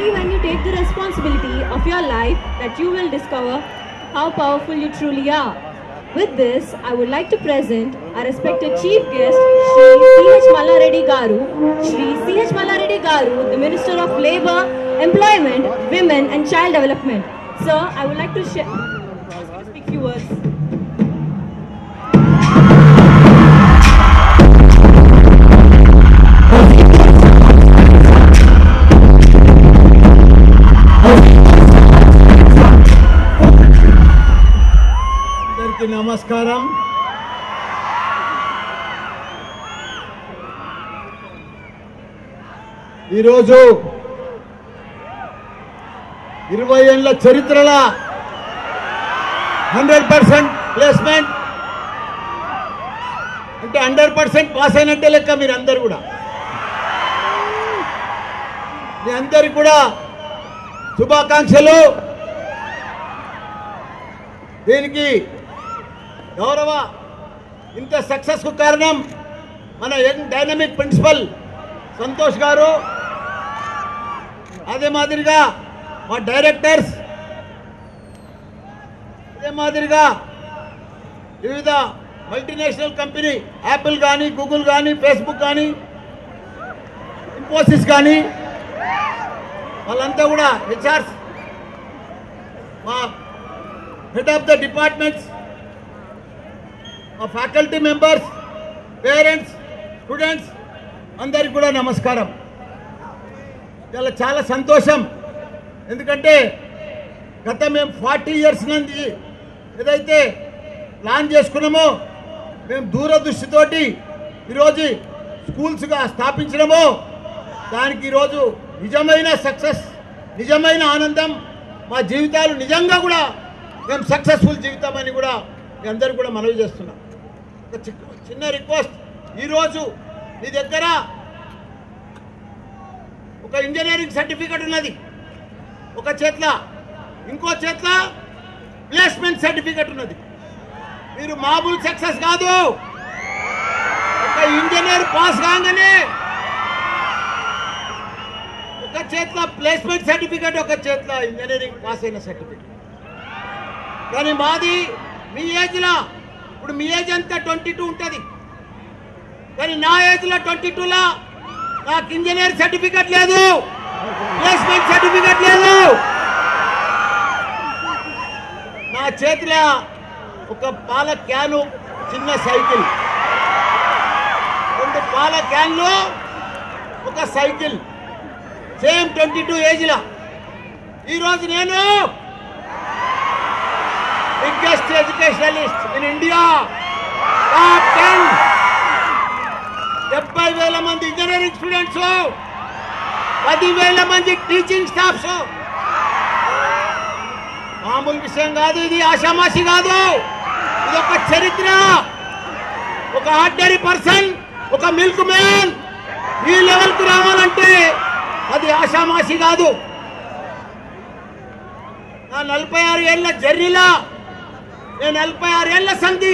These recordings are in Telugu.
only when you take the responsibility of your life that you will discover how powerful you truly are. With this, I would like to present our respected chief guest, Shri C.H. Mallareddy Garu. Shri C.H. Mallareddy Garu, the Minister of Labour, Employment, Women and Child Development. Sir, I would like to share, speak few words. అందరికీ నమస్కారం ఈరోజు ఇరవై ఏళ్ళ చరిత్రల హండ్రెడ్ పర్సెంట్ ప్లేస్మెంట్ అంటే హండ్రెడ్ పర్సెంట్ పాస్ అయినట్టే లెక్క మీరు అందరు కూడా మీ అందరికి కూడా శుభాకాంక్షలు దీనికి గౌరవ ఇంత సక్సెస్కు కారణం మన యంగ్ డైనమిక్ ప్రిన్సిపల్ సంతోష్ గారు అదే మాదిరిగా మా డైరెక్టర్స్ అదే మాదిరిగా వివిధ మల్టీనేషనల్ కంపెనీ యాపిల్ కానీ గూగుల్ కానీ ఫేస్బుక్ కానీ ఇన్ఫోసిస్ కానీ వాళ్ళంతా కూడా హెచ్ఆర్స్ మా హెడ్ ఆఫ్ ద డిపార్ట్మెంట్స్ మా ఫ్యాకల్టీ మెంబర్స్ పేరెంట్స్ స్టూడెంట్స్ అందరికి కూడా నమస్కారం ఇలా చాలా సంతోషం ఎందుకంటే గత మేము ఫార్టీ ఇయర్స్ నుండి ఏదైతే ప్లాన్ చేసుకున్నామో మేము దూరదృష్టితోటి ఈరోజు స్కూల్స్గా స్థాపించడమో దానికి ఈరోజు నిజమైన సక్సెస్ నిజమైన ఆనందం మా జీవితాలు నిజంగా కూడా మేము సక్సెస్ఫుల్ జీవితం అని కూడా మీ అందరికీ కూడా మనవి చేస్తున్నాం ఒక చి- చిన్న రిక్వెస్ట్ ఈరోజు మీ దగ్గర ఒక ఇంజనీరింగ్ సర్టిఫికెట్ ఉన్నది ఒక చేత్ల ఇంకో చేత్ల ప్లేస్మెంట్ సర్టిఫికెట్ ఉన్నది మీరు మామూలు సక్సెస్ కాదు ఒక ఇంజనీర్ పాస్ కాగానే ఒక చేత్ల ప్లేస్మెంట్ సర్టిఫికెట్ ఒక చేత్ల ఇంజనీరింగ్ పాస్ అయిన సర్టిఫికెట్ కానీ మాది మీ ఏజ్లో ఇప్పుడు మీ ఏజ్ అంతా ట్వంటీ టూ ఉంటుంది కానీ నా ఏజ్లో ట్వంటీ టూలో నాకు ఇంజనీర్ సర్టిఫికెట్ లేదు ప్లేస్మెంట్ సర్టిఫికెట్ లేదు నా చేతిలో ఒక పాల క్యాను చిన్న సైకిల్ రెండు పాల క్యాన్లు ఒక సైకిల్ సేమ్ ట్వంటీ టూ ఏజ్లో ఈరోజు నేను biggest educationalist in India top ten డెబ్బై వేల మంది ఇంజనీరింగ్ స్టూడెంట్స్ పదివేల మంది టీచింగ్ స్టాఫ్స్ మామూలు విషయం కాదు ఇది ఆషామాషి కాదు ఇది ఒక చరిత్ర ఒక ఆర్డినరీ పర్సన్ ఒక మిల్క్ మ్యాన్ ఈ లెవెల్కు రావాలంటే అది ఆషామాషి కాదు నా నలభై ఆరు ఏళ్ళ జర్నీలా నేను నలభై ఆరు ఏళ్ళ సంధి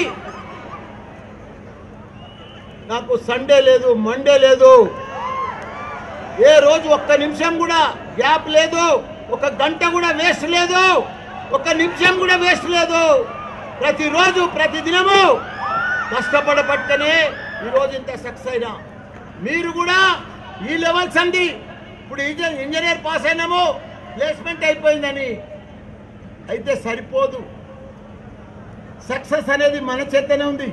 నాకు సండే లేదు మండే లేదు ఏ రోజు ఒక్క నిమిషం కూడా గ్యాప్ లేదు ఒక గంట కూడా వేస్ట్ లేదు ఒక నిమిషం కూడా వేస్ట్ లేదు ప్రతిరోజు ప్రతి దినము కష్టపడబట్టనే ఈరోజు ఇంత సక్సెస్ అయినా మీరు కూడా ఈ లెవెల్స్ అండి ఇప్పుడు ఇంజ- ఇంజనీర్ పాస్ అయినాము ప్లేస్మెంట్ అయిపోయిందని అయితే సరిపోదు సక్సెస్ అనేది మన చేతనే ఉంది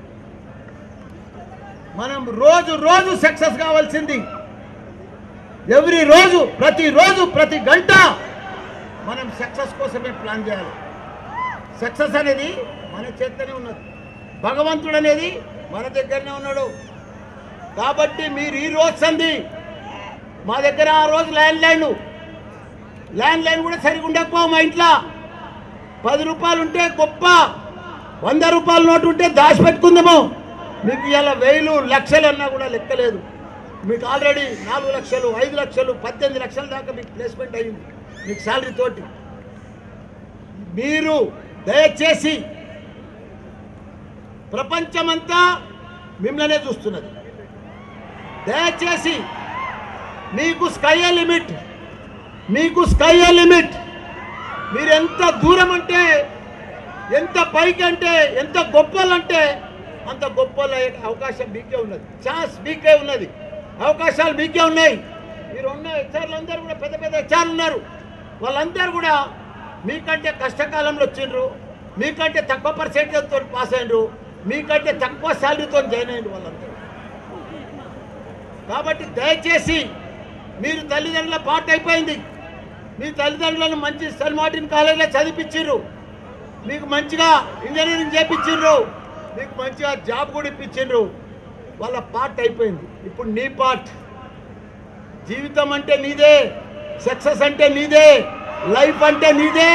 మనం రోజు రోజు సక్సెస్ కావాల్సింది ఎవ్రీ రోజు ప్రతి రోజు ప్రతి గంట మనం సక్సెస్ కోసమే ప్లాన్ చేయాలి సక్సెస్ అనేది మన చేతనే ఉన్నది భగవంతుడు అనేది మన దగ్గరనే ఉన్నాడు కాబట్టి మీరు ఈ రోజు సంది మా దగ్గర ఆ రోజు ల్యాండ్ లైన్ ల్యాండ్ లైన్ కూడా సరిగా ఉండకపోవు మా ఇంట్లో పది రూపాయలు ఉంటే గొప్ప వంద రూపాయల నోటు ఉంటే దాచిపెట్టుకుందాము మీకు ఇలా వేలు లక్షలు అన్నా కూడా లెక్కలేదు మీకు ఆల్రెడీ నాలుగు లక్షలు ఐదు లక్షలు పద్దెనిమిది లక్షల దాకా మీకు ప్లేస్మెంట్ అయ్యింది మీకు శాలరీ తోటి మీరు దయచేసి ప్రపంచమంతా మిమ్మల్నే చూస్తున్నది దయచేసి మీకు స్కై లిమిట్ మీకు స్కై లిమిట్ మీరు ఎంత దూరం అంటే ఎంత పైకి అంటే ఎంత గొప్పలంటే అంత గొప్పలు అయ్యే అవకాశం మీకే ఉన్నది ఛాన్స్ మీకే ఉన్నది అవకాశాలు మీకే ఉన్నాయి మీరు ఉన్న హెచ్ఆర్లు అందరూ కూడా పెద్ద పెద్ద హెచ్ఆర్లు ఉన్నారు వాళ్ళందరూ కూడా మీకంటే కష్టకాలంలో వచ్చిండ్రు మీకంటే తక్కువ పర్సెంటేజ్తో పాస్ అయినరు మీకంటే తక్కువ శాలరీతో జాయిన్ అయినరు వాళ్ళందరూ కాబట్టి దయచేసి మీరు తల్లిదండ్రుల పాట అయిపోయింది మీ తల్లిదండ్రులను మంచి సెయింట్ మార్టిన్ కాలేజీలో చదివించారు మీకు మంచిగా ఇంజనీరింగ్ చేపించిండ్రు మీకు మంచిగా జాబ్ కూడా ఇప్పించిండ్రు వాళ్ళ పార్ట్ అయిపోయింది ఇప్పుడు నీ పార్ట్ జీవితం అంటే నీదే సక్సెస్ అంటే నీదే లైఫ్ అంటే నీదే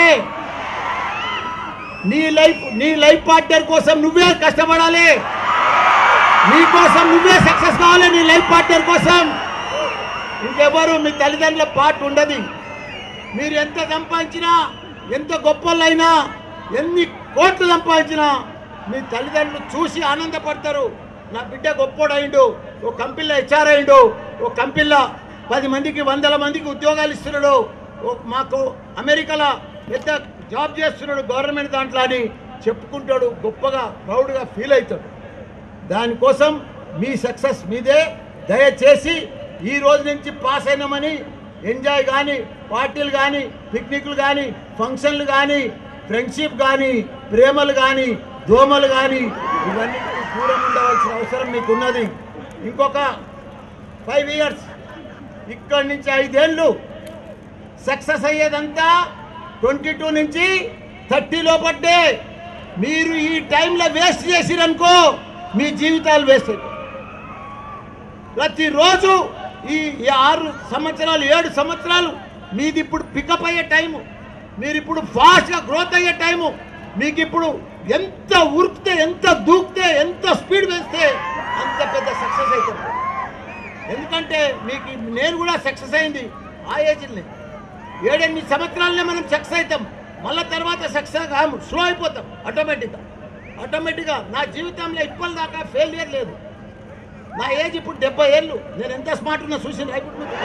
నీ లైఫ్ నీ లైఫ్ పార్ట్నర్ కోసం నువ్వే కష్టపడాలి నీ కోసం నువ్వే సక్సెస్ కావాలి నీ లైఫ్ పార్ట్నర్ కోసం ఇంకెవరు మీ తల్లిదండ్రుల పార్ట్ ఉండదు మీరు ఎంత సంపాదించినా ఎంత గొప్పలైనా ఎన్ని కోట్లు సంపాదించినా మీ తల్లిదండ్రులు చూసి ఆనందపడతారు నా బిడ్డ గొప్పోడైండు ఓ కంపెనీలో హెచ్ఆర్ అయిండు ఓ కంపెనీలో పది మందికి వందల మందికి ఉద్యోగాలు ఇస్తున్నాడు ఓ మాకు అమెరికాలో పెద్ద జాబ్ చేస్తున్నాడు గవర్నమెంట్ దాంట్లో అని చెప్పుకుంటాడు గొప్పగా ప్రౌడ్గా ఫీల్ అవుతాడు దానికోసం మీ సక్సెస్ మీదే దయచేసి ఈ రోజు నుంచి పాస్ అయినామని ఎంజాయ్ కానీ పార్టీలు కానీ పిక్నిక్లు కానీ ఫంక్షన్లు కానీ ఫ్రెండ్షిప్ కానీ ప్రేమలు కానీ దోమలు కానీ ఇవన్నీ దూరం ఉండవలసిన అవసరం మీకు ఉన్నది ఇంకొక ఫైవ్ ఇయర్స్ ఇక్కడి నుంచి ఐదేళ్ళు సక్సెస్ అయ్యేదంతా ట్వంటీ టూ నుంచి థర్టీ లోపట్టే మీరు ఈ టైంలో వేస్ట్ చేసిరనుకో మీ జీవితాలు వేస్ట్ అయిపోతాయి ప్రతిరోజు ఈ ఈ ఆరు సంవత్సరాలు ఏడు సంవత్సరాలు మీది ఇప్పుడు పికప్ అయ్యే టైము మీరు ఇప్పుడు ఫాస్ట్గా గ్రోత్ అయ్యే టైము మీకు ఇప్పుడు ఎంత ఉరికితే ఎంత దూకితే ఎంత స్పీడ్ వేస్తే అంత పెద్ద సక్సెస్ అవుతుంది ఎందుకంటే మీకు నేను కూడా సక్సెస్ అయింది ఆ ఏజ్ని ఏడెనిమిది సంవత్సరాలనే మనం సక్సెస్ అవుతాం మళ్ళీ తర్వాత సక్సెస్ కాము స్లో అయిపోతాం ఆటోమేటిక్గా ఆటోమేటిక్గా నా జీవితంలో ఇప్పటిదాకా ఫెయిలియర్ లేదు నా ఏజ్ ఇప్పుడు డెబ్బై ఏళ్ళు నేను ఎంత స్మార్ట్ ఉన్నా చూసి ఇప్పుడు మీకు.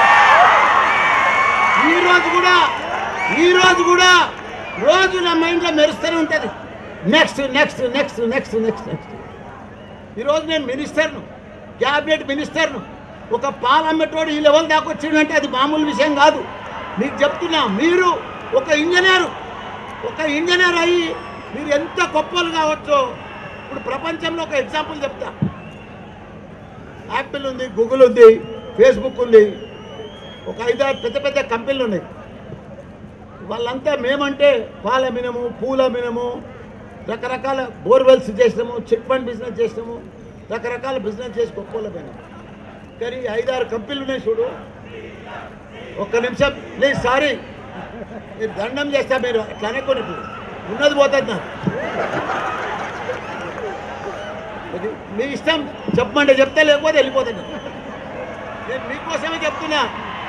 ఈ రోజు కూడా ఈ రోజు కూడా రోజు నా మైండ్లో మెరుస్తూనే ఉంటుంది next next next next next next ఈరోజు నేను మినిస్టర్ను క్యాబినెట్ మినిస్టర్ను ఒక పాలమ్మటోడు ఈ లెవెల్ దాకా వచ్చిందంటే అది మామూలు విషయం కాదు మీకు చెప్తున్నా మీరు ఒక ఇంజనీరు ఒక ఇంజనీర్ అయ్యి మీరు ఎంత గొప్పలు కావచ్చో ఇప్పుడు ప్రపంచంలో ఒక ఎగ్జాంపుల్ చెప్తా యాపిల్ ఉంది గూగుల్ ఉంది ఫేస్బుక్ ఉంది ఒక ఐదారు పెద్ద పెద్ద కంపెనీలు ఉన్నాయి వాళ్ళంతా మేమంటే పాల మినము పూల మినము రకరకాల బోర్వెల్స్ చేసినాము చిట్ ఫండ్ బిజినెస్ చేసినాము రకరకాల బిజినెస్ చేసి గొప్పలమైన కానీ ఈ ఐదారు కంపెనీలు ఉన్నాయి చూడు ఒక్క నిమిషం ప్లీజ్ సారీ మీరు దండం చేస్తా మీరు అట్లా అనుకోండి ఇప్పుడు. ఉన్నది పోతుంది నాకు ఇది మీ ఇష్టం చెప్పమంటే చెప్తే లేకపోతే వెళ్ళిపోతాను నేను మీకోసమే చెప్తున్నా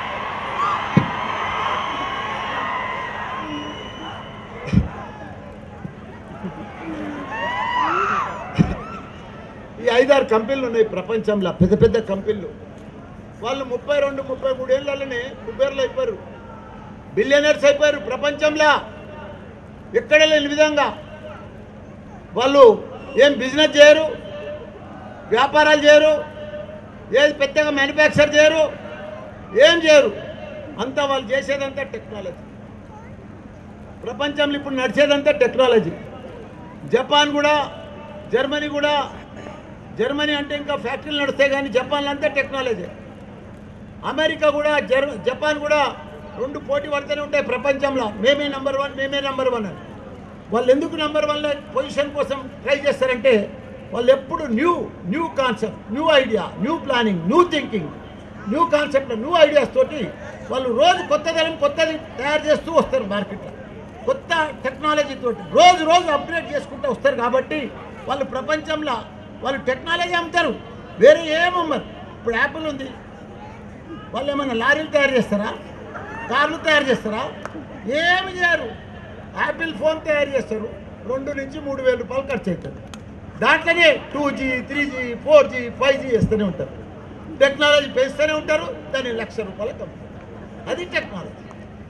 ఈ ఐదారు కంపెనీలు ఉన్నాయి ప్రపంచంలో పెద్ద పెద్ద కంపెనీలు వాళ్ళు ముప్పై రెండు ముప్పై మూడు ఏళ్ళలోనే కుబేర్లు అయిపోయారు బిలియనర్స్ అయిపోయారు ప్రపంచంలో ఎక్కడ లేని విధంగా వాళ్ళు ఏం బిజినెస్ చేయరు వ్యాపారాలు చేయరు ఏది పెద్దగా మ్యానుఫ్యాక్చర్ చేయరు ఏం చేయరు అంతా వాళ్ళు చేసేదంతా టెక్నాలజీ ప్రపంచంలో ఇప్పుడు నడిచేదంతా టెక్నాలజీ జపాన్ కూడా జర్మనీ కూడా జర్మనీ అంటే ఇంకా ఫ్యాక్టరీలు నడుస్తాయి కానీ జపాన్లో అంతా టెక్నాలజీ అమెరికా కూడా జర్ జపాన్ కూడా రెండు పోటీ పడుతూనే ఉంటాయి ప్రపంచంలో మేమే నెంబర్ వన్ మేమే నెంబర్ వన్ అని వాళ్ళు ఎందుకు నెంబర్ వన్ పొజిషన్ కోసం ట్రై చేస్తారంటే వాళ్ళు ఎప్పుడు new new concept new idea new planning new thinking new concept new ideas తోటి వాళ్ళు రోజు కొత్త ధరం కొత్తది తయారు చేస్తూ వస్తారు మార్కెట్లో కొత్త టెక్నాలజీ తోటి రోజు రోజు అప్గ్రేడ్ చేసుకుంటూ వస్తారు కాబట్టి వాళ్ళు ప్రపంచంలో వాళ్ళు టెక్నాలజీ అమ్ముతారు వేరే ఏమమ్మరు ఇప్పుడు యాపిల్ ఉంది వాళ్ళు ఏమైనా లారీలు తయారు చేస్తారా కార్లు తయారు చేస్తారా ఏమి చేయరు యాపిల్ ఫోన్ తయారు చేస్తారు రెండు నుంచి మూడు వేల రూపాయలు ఖర్చు అవుతుంది దాంట్లోనే two G three G four G five G వేస్తూనే ఉంటారు టెక్నాలజీ పెంచుతూనే ఉంటారు దాన్ని లక్ష రూపాయలకు అమ్ముతారు అది టెక్నాలజీ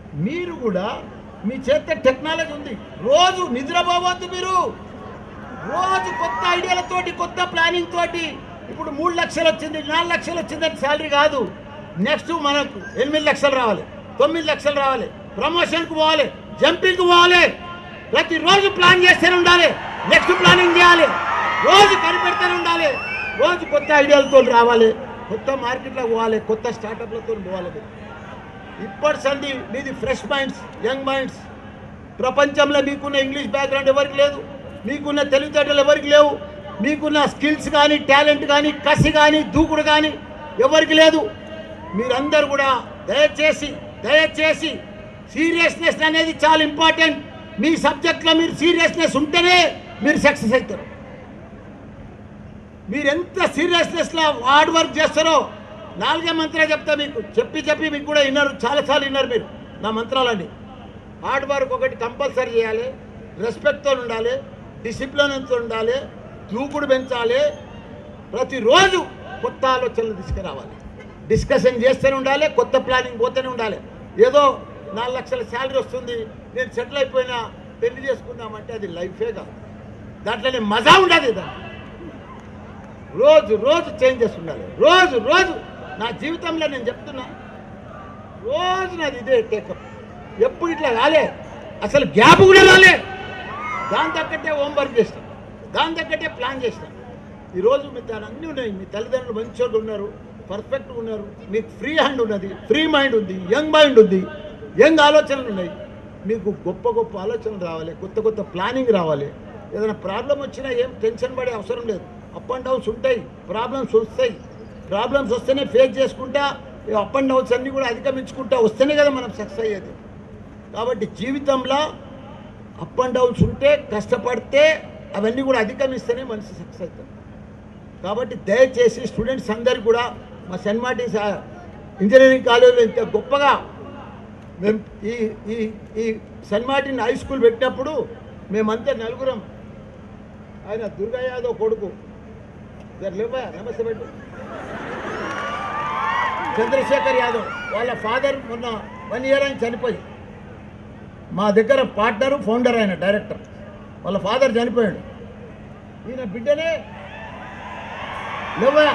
మీరు కూడా మీ చేత టెక్నాలజీ ఉంది రోజు నిద్రపోవద్దు మీరు రోజు కొత్త ఐడియాలతోటి కొత్త ప్లానింగ్ తోటి ఇప్పుడు మూడు లక్షలు వచ్చింది నాలుగు లక్షలు వచ్చిందని శాలరీ కాదు నెక్స్ట్ మనకు ఎనిమిది లక్షలు రావాలి తొమ్మిది లక్షలు రావాలి ప్రమోషన్కి పోవాలి జంపింగ్కి పోవాలి ప్రతిరోజు ప్లాన్ చేస్తూనే ఉండాలి నెక్స్ట్ ప్లానింగ్ చేయాలి రోజు కనిపెడుతూనే ఉండాలి రోజు కొత్త ఐడియాలతో రావాలి కొత్త మార్కెట్లోకి పోవాలి కొత్త స్టార్టప్లతో పోవాలి మీరు. ఇప్పటి సంది మీది ఫ్రెష్ మైండ్స్ యంగ్ మైండ్స్ ప్రపంచంలో మీకున్న ఇంగ్లీష్ బ్యాక్గ్రౌండ్ ఎవరికి లేదు మీకున్న తెలివితేటలు ఎవరికి లేవు మీకున్న స్కిల్స్ కానీ టాలెంట్ కానీ కసి కానీ దూకుడు కానీ ఎవరికి లేదు మీరందరూ కూడా దయచేసి దయచేసి సీరియస్నెస్ అనేది చాలా ఇంపార్టెంట్ మీ సబ్జెక్ట్లో మీరు సీరియస్నెస్ ఉంటేనే మీరు సక్సెస్ అవుతారు మీరు ఎంత సీరియస్నెస్లో హార్డ్ వర్క్ చేస్తారో నాలుగే మంత్రాలు చెప్తా మీకు చెప్పి చెప్పి మీకు కూడా విన్నారు చాలాసార్లు విన్నారు మీరు నా మంత్రాలన్నీ హార్డ్ వర్క్ ఒకటి కంపల్సరీ చేయాలి రెస్పెక్ట్తో ఉండాలి డిసిప్లిన్తో ఉండాలి దూకుడు పెంచాలి ప్రతిరోజు కొత్త ఆలోచనలు తీసుకురావాలి డిస్కషన్ చేస్తూనే ఉండాలి కొత్త ప్లానింగ్ పోతూనే ఉండాలి ఏదో నాలుగు లక్షల శాలరీ వస్తుంది నేను సెటిల్ అయిపోయినా పెళ్లి చేసుకుందామంటే అది లైఫే కాదు దాంట్లోనే మజా ఉండదు దాంట్లో రోజు రోజు చేంజెస్ ఉండాలి రోజు రోజు నా జీవితంలో నేను చెప్తున్నా రోజు నాది ఇదే టేకప్ ఎప్పుడు ఇట్లా రాలే అసలు గ్యాప్ కూడా రాలే దాని తగ్గట్టే హోంవర్క్ చేస్తాం దాని తగ్గట్టే ప్లాన్ చేస్తాం ఈరోజు మీ దాని అన్నీ ఉన్నాయి మీ తల్లిదండ్రులు మంచి వాళ్ళు ఉన్నారు పర్ఫెక్ట్గా ఉన్నారు మీకు ఫ్రీ హ్యాండ్ ఉన్నది ఫ్రీ మైండ్ ఉంది యంగ్ మైండ్ ఉంది యంగ్ ఆలోచనలు ఉన్నాయి మీకు గొప్ప గొప్ప ఆలోచనలు రావాలి కొత్త కొత్త ప్లానింగ్ రావాలి ఏదైనా ప్రాబ్లం వచ్చినా ఏం టెన్షన్ పడే అవసరం లేదు అప్ అండ్ డౌన్స్ ఉంటాయి ప్రాబ్లమ్స్ వస్తాయి ప్రాబ్లమ్స్ వస్తేనే ఫేస్ చేసుకుంటా అప్ అండ్ డౌన్స్ అన్నీ కూడా అధిగమించుకుంటా వస్తేనే కదా మనం సక్సెస్ అయ్యేది కాబట్టి జీవితంలో అప్ అండ్ డౌన్స్ ఉంటే కష్టపడితే అవన్నీ కూడా అధిగమిస్తేనే మనిషి సక్సెస్ అవుతాడు కాబట్టి దయచేసి స్టూడెంట్స్ అందరికీ కూడా మా సెంట్ మార్టిన్స్ ఆ ఇంజనీరింగ్ కాలేజీలో ఇంత గొప్పగా మేము ఈ ఈ ఈ సెంట్ మార్టిన్ హై స్కూల్ పెట్టినప్పుడు మేమంతా నలుగురం ఆయన దుర్గా యాదవ్ కొడుకు జర లేవా నమస్తే పెట్టు చంద్రశేఖర్ యాదవ్ వాళ్ళ ఫాదర్ మొన్న వన్ ఇయర్ ఆయన చనిపోయి మా దగ్గర పార్ట్నరు ఫౌండర్ ఆయన డైరెక్టర్ వాళ్ళ ఫాదర్ చనిపోయాడు ఈయన బిడ్డనే లేవా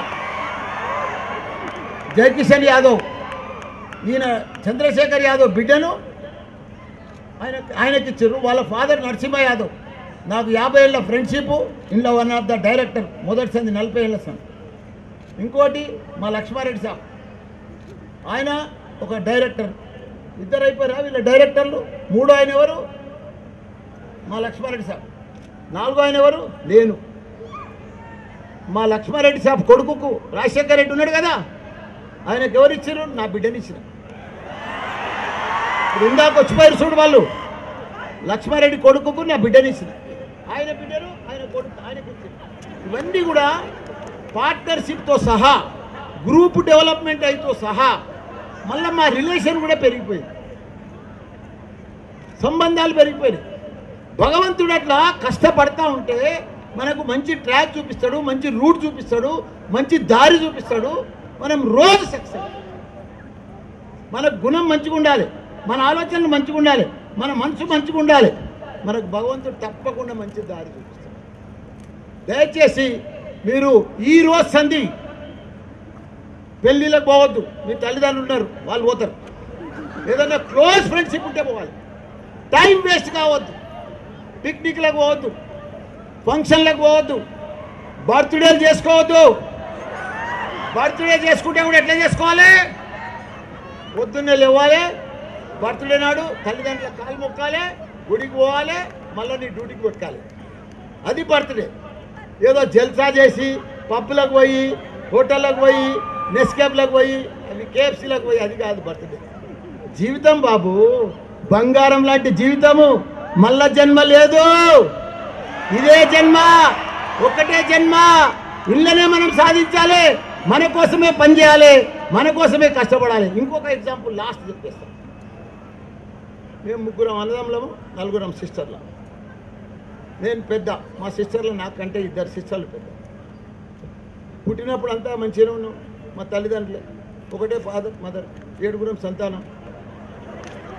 జయకిషన్ యాదవ్ ఈయన చంద్రశేఖర్ యాదవ్ బిడ్డను ఆయన ఆయనకి ఇచ్చారు వాళ్ళ ఫాదర్ నరసింహ యాదవ్ నాకు యాభై ఏళ్ళ ఫ్రెండ్షిప్ ఇంట్లో వన్ ఆఫ్ ద డైరెక్టర్ మొదటి సంది నలభై ఏళ్ళ సంది ఇంకోటి మా లక్ష్మారెడ్డి సాబ్ ఆయన ఒక డైరెక్టర్ ఇద్దరు అయిపోయారా వీళ్ళ డైరెక్టర్లు మూడో ఆయన ఎవరు మా లక్ష్మారెడ్డి సాబ్ నాలుగో ఆయన ఎవరు నేను మా లక్ష్మారెడ్డి సాబ్ కొడుకుకు రాజశేఖర్ రెడ్డి ఉన్నాడు కదా ఆయనకు ఎవరు ఇచ్చారు నా బిడ్డని ఇచ్చిన ఇప్పుడు ఇందాక వచ్చిపోయారు చూడు వాళ్ళు లక్ష్మారెడ్డి కొడుకుకు నా బిడ్డని ఇచ్చిన ఆయన బిడ్డను ఆయన కొడుకు ఆయనకు ఇచ్చిన ఇవన్నీ కూడా పార్ట్నర్షిప్తో సహా గ్రూప్ డెవలప్మెంట్ అయితో సహా మళ్ళీ మా రిలేషన్ కూడా పెరిగిపోయింది సంబంధాలు పెరిగిపోయినాయి భగవంతుడు అట్లా కష్టపడతా ఉంటే మనకు మంచి ట్రాక్ చూపిస్తాడు మంచి రూట్ చూపిస్తాడు మంచి దారి చూపిస్తాడు మనం రోజు సక్సెస్ మన గుణం మంచిగా ఉండాలి మన ఆలోచనలు మంచిగా ఉండాలి మన మనసు మంచిగా ఉండాలి మనకు భగవంతుడు తప్పకుండా మంచి దారి చూపిస్తాడు దయచేసి మీరు ఈ రోజు సంధి పెళ్ళిళ్ళకి పోవద్దు మీ తల్లిదండ్రులు ఉన్నారు వాళ్ళు పోతారు ఏదైనా క్లోజ్ ఫ్రెండ్షిప్ ఉంటే పోవాలి టైం వేస్ట్ కావద్దు పిక్నిక్లకు పోవద్దు ఫంక్షన్లకు పోవద్దు బర్త్డేలు చేసుకోవద్దు బర్త్డే చేసుకుంటే కూడా ఎట్లా చేసుకోవాలి పొద్దున్నే లేవాలి బర్త్డే నాడు తల్లిదండ్రుల కాలు మొక్కాలి గుడికి పోవాలి మళ్ళీ నీ డ్యూటీకి పెట్టాలి అది బర్త్డే ఏదో జల్సా చేసి పబ్బులకు పోయి హోటళ్ళకు పోయి నెస్కేప్లకు పోయి అవి కేఎఫ్సీలకు పోయి అది కాదు బర్త్డే జీవితం బాబు బంగారం లాంటి జీవితము మళ్ళా జన్మ లేదు ఇదే జన్మ ఒక్కటే జన్మ ఇళ్ళనే మనం సాధించాలి మన కోసమే పనిచేయాలి మన కోసమే కష్టపడాలి ఇంకొక ఎగ్జాంపుల్ లాస్ట్ చెప్పేస్తాం మేము ముగ్గురం అన్నదమ్ములము నలుగురం సిస్టర్లు నేను పెద్ద మా సిస్టర్లు నాకంటే ఇద్దరు సిస్టర్లు పెద్ద పుట్టినప్పుడు అంతా మంచిగానే ఉన్నాం మా తల్లిదండ్రులే ఒకటే ఫాదర్ మదర్ ఏడుగురం సంతానం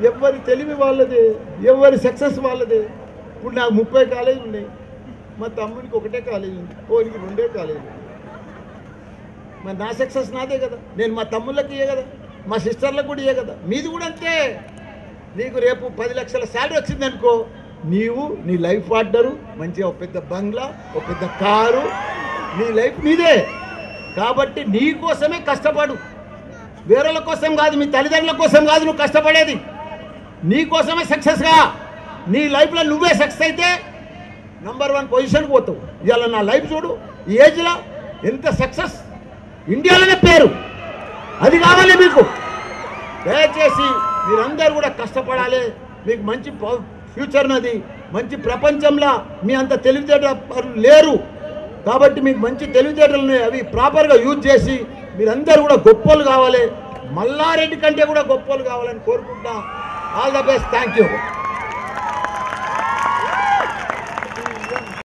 ఎవరి తెలివి వాళ్ళదే ఎవరి సక్సెస్ వాళ్ళదే ఇప్పుడు నాకు ముప్పై కాలేజీలు ఉన్నాయి మా తమ్మునికి ఒకటే కాలేజీ ఉంది ఓనికి రెండే కాలేజీ మరి నా సక్సెస్ నాదే కదా నేను మా తమ్ముళ్ళకి ఇయ్యే కదా మా సిస్టర్లకు కూడా ఇయ్యే కదా మీది కూడా అంతే నీకు రేపు పది లక్షల శాలరీ వచ్చిందనుకో నీవు నీ లైఫ్ పార్ట్నరు మంచిగా ఒక పెద్ద బంగ్లా ఒక పెద్ద కారు నీ లైఫ్ నీదే కాబట్టి నీ కోసమే కష్టపడు వేరేల కోసం కాదు మీ తల్లిదండ్రుల కోసం కాదు నువ్వు కష్టపడేది నీ కోసమే సక్సెస్గా నీ లైఫ్లో నువ్వే సక్సెస్ అయితే నంబర్ వన్ పొజిషన్కి పోతావు ఇవాళ నా లైఫ్ చూడు ఈ ఏజ్లో ఎంత సక్సెస్ ఇండియాలోనే పేరు అది కావాలి మీకు దయచేసి మీరందరూ కూడా కష్టపడాలి మీకు మంచి ప- ఫ్యూచర్ ఉన్నది మంచి ప్రపంచంలో మీ అంత తెలివితేటలు లేరు కాబట్టి మీకు మంచి తెలివితేటలు ఉన్నాయి అవి ప్రాపర్గా యూజ్ చేసి మీరందరూ కూడా గొప్పలు కావాలి మల్లారెడ్డి కంటే కూడా గొప్పలు కావాలని కోరుకుంటా all the best thank you